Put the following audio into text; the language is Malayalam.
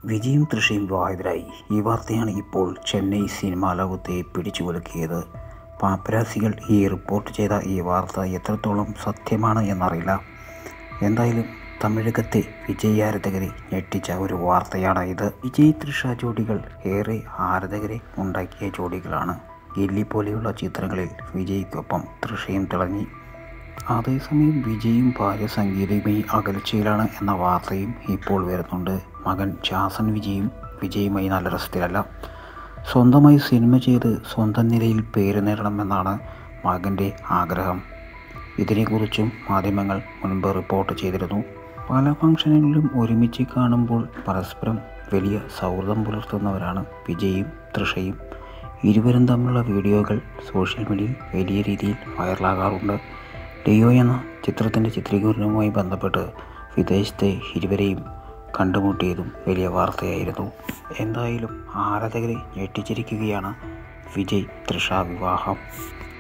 വിജയും തൃഷയും വിവാഹിതരായി ഈ വാർത്തയാണ് ഇപ്പോൾ ചെന്നൈ സിനിമാ ലോകത്തെ പിടിച്ചു കുലുക്കിയത് പാപ്പരാസികൾ ഈ റിപ്പോർട്ട് ചെയ്ത ഈ വാർത്ത എത്രത്തോളം സത്യമാണ് എന്നറിയില്ല എന്തായാലും തമിഴകത്തെ വിജയ് ആരാധകരെ ഞെട്ടിച്ച ഒരു വാർത്തയാണ് ഇത് വിജയ് തൃഷ ജോഡികൾ ഏറെ ആരാധകരെ ഉണ്ടാക്കിയ ജോഡികളാണ് ഗില്ലി പോലെയുള്ള ചിത്രങ്ങളിൽ വിജയ്ക്കൊപ്പം തൃഷയും തിളങ്ങി അതേസമയം വിജയും ഭാര്യ സംഗീതയുമായി അകൽച്ചയിലാണ് എന്ന വാർത്തയും ഇപ്പോൾ വരുന്നുണ്ട് മകൻ ജാസൻ വിജയും വിജയുമായി നല്ല രസത്തിലല്ല സ്വന്തമായി സിനിമ ചെയ്ത് സ്വന്തം നിലയിൽ പേര് നേടണമെന്നാണ് മകൻ്റെ ആഗ്രഹം ഇതിനെക്കുറിച്ചും മാധ്യമങ്ങൾ മുൻപ് റിപ്പോർട്ട് ചെയ്തിരുന്നു പല ഫംഗ്ഷനുകളിലും ഒരുമിച്ച് കാണുമ്പോൾ പരസ്പരം വലിയ സൗഹൃദം പുലർത്തുന്നവരാണ് വിജയും തൃഷയും ഇരുവരും തമ്മിലുള്ള വീഡിയോകൾ സോഷ്യൽ മീഡിയയിൽ വലിയ രീതിയിൽ വൈറലാകാറുണ്ട് ലിയോ എന്ന ചിത്രത്തിൻ്റെ ചിത്രീകരണവുമായി ബന്ധപ്പെട്ട് വിദേശത്തെ ഇരുവരെയും കണ്ടുമുട്ടിയതും വലിയ വാർത്തയായിരുന്നു എന്തായാലും ആരാധകരെ ഞെട്ടിച്ചിരിക്കുകയാണ് വിജയ് തൃഷ വിവാഹം